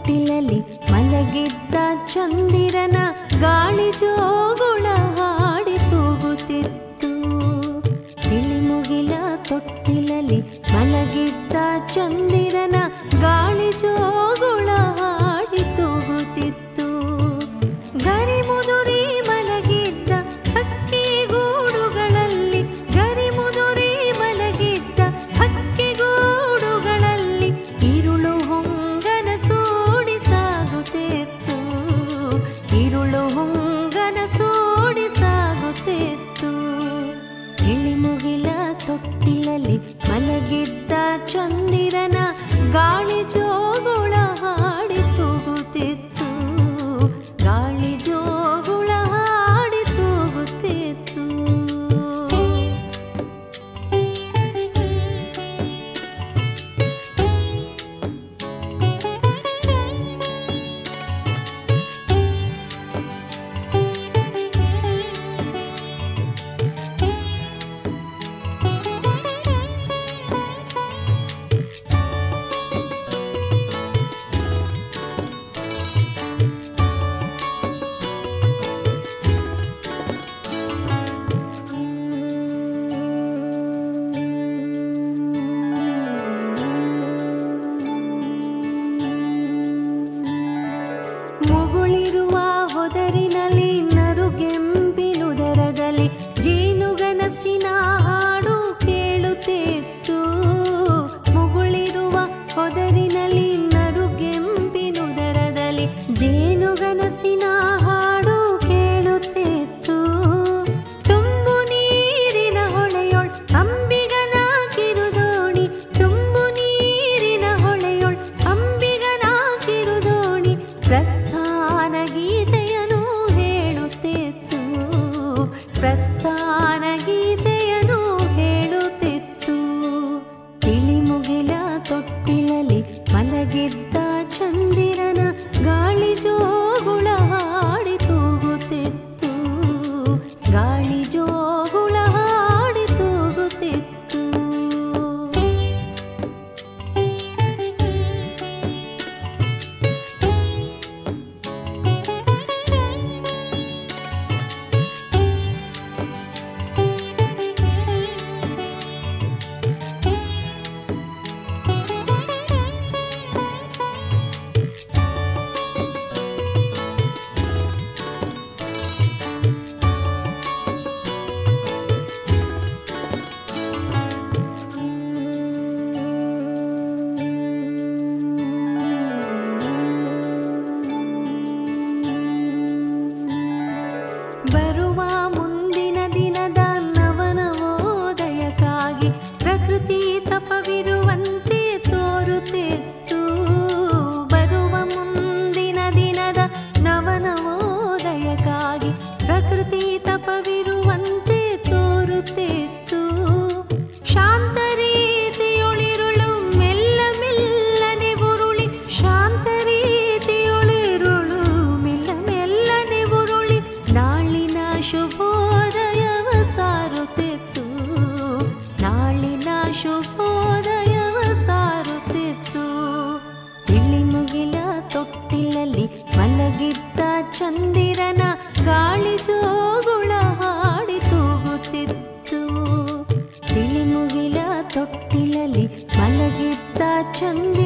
ತೊಟ್ಟಿಲಲ್ಲಿ ಮಲಗಿದ್ದ ಚಂದಿರನ ಗಾಳಿ ಜೋಗುಳ ಹಾಡಿ ತೂಗುತ್ತಿತ್ತು ತಿಳಿಮುಗಿಲ ತೊಟ್ಟಿಲಲ್ಲಿ ಮಲಗಿದ್ದ ಚಂದಿರನ ಗಾಳಿ ಜೋಗುಳ ಹಾಡಿ ತೂಗುತ್ತಿತ್ತು ಗರಿ ಮುದುರಿ ಮಲಗಿದ್ದ ಹಕ್ಕಿ ಗೂಡುಗಳಲ್ಲಿ ಗರಿ ಮುದುರಿ ಮಲಗಿದ್ದ ಹಕ್ಕಿ ಗೂಡುಗಳಲ್ಲಿ ಇರುಳು ಹೊಂಗನ ಸೋಡಿ ಸಾಗುತ್ತಿತ್ತು ಇರುಳು ಹೊಂಗನ ಸೋಡಿ ಸಾಗುತ್ತಿತ್ತು ಇಳಿಮುಗಿಲ ತೊಟ್ಟಿಲಲ್ಲಿ ಮಲಗಿದ್ದ ಚಂದಿರನ ಗಾಳಿ ಜೋಗುಳ ಹಾಡಿ ತೂಗುತ್ತಿತ್ತು ಗಾಳಿ ಜೋಗುಳ ಹಾಡಿ ತೂಗುತ್ತಿತ್ತು ಮುಗುಳಿರುವ ಹೊದರಿನಲ್ಲಿ ನರುಗೆಂಪಿನುದರದಲ್ಲಿ ಜೇನುಗನಸಿನ ಹಾಡು ಕೇಳುತ್ತಿತ್ತು ಮುಗುಳಿರುವ ಹೊದರಿನಲ್ಲಿ ನರುಗೆಂಪಿನುದರದಲ್ಲಿ ಜೇನುಗನಸಿನ ಹಾಡು ಕೇಳುತ್ತಿತ್ತು ತುಂಬು ನೀರಿನ ಹೊಳೆಯೊಳ್ ಅಂಬಿಗನ ಕಿರುದೋಣಿ ತುಂಬು ನೀರಿನ ಹೊಳೆಯೊಳ್ ಅಂಬಿಗನ ಕಿರುದೋಣಿ ಪ್ರಸ್ಥಾನ ಗೀತೆಯನ್ನು ಹೇಳುತ್ತಿತ್ತು ಪ್ರಸ್ಥಾನ ಗೀತೆಯನ್ನು ಹೇಳುತ್ತಿತ್ತು ತಿಳಿಮುಗಿಲ ತೊಟ್ಟಿಲಲ್ಲಿ ಮಲಗಿದ್ದ ಚಂದಿರನ ಗಾಳಿ ಜೋಗುಳ ಹಾಡಿ ತೂಗುತ್ತಿತ್ತು ಗಾಳಿ ಜೋಗುಳ ಹಾಡಿ ತೂಗುತ್ತಿತ್ತು ಬರುವ ಮುಂದಿನ ದಿನದ ನವನವೋದಯಕ್ಕಾಗಿ ಪ್ರಕೃತಿ ತಪವಿರುವಂತೆ ತೋರುತ್ತಿತ್ತು ಬರುವ ಮುಂದಿನ ದಿನದ ನವನವೋದಯಕ್ಕಾಗಿ ಪ್ರಕೃತಿ ತಪವಿರುವಂತೆ ತೋರುತ್ತಿತ್ತು ಶಾಂತ ರೀತಿಯೊಳಿರುಳು ಮೆಲ್ಲ ಮೆಲ್ಲನೆ ಉರುಳಿ ಶಾಂತ ರೀತಿಯೊಳಿರುಳು ಮೆಲ್ಲ ಮೆಲ್ಲನೆ ಉರುಳಿ ನಾಳಿನ ಶುಭೋದಯವ ಸಾರುತ್ತಿತ್ತು ನಾಳಿನ ಶುಭೋದಯವ ಸಾರುತ್ತಿತ್ತು ತಿಳಿ ಮುಗಿಲ ತೊಟ್ಟಿಲಲ್ಲಿ ಮಲಗಿದ್ದ ಚಂದಿರನ ಗಾಳಿ ಜೋಗುಳ ಹಾಡಿ ತೂಗುತ್ತಿತ್ತು ತಿಳಿ ಮುಗಿಲ ತೊಟ್ಟಿಲಲ್ಲಿ ಮಲಗಿದ್ದ ಚಂದಿರ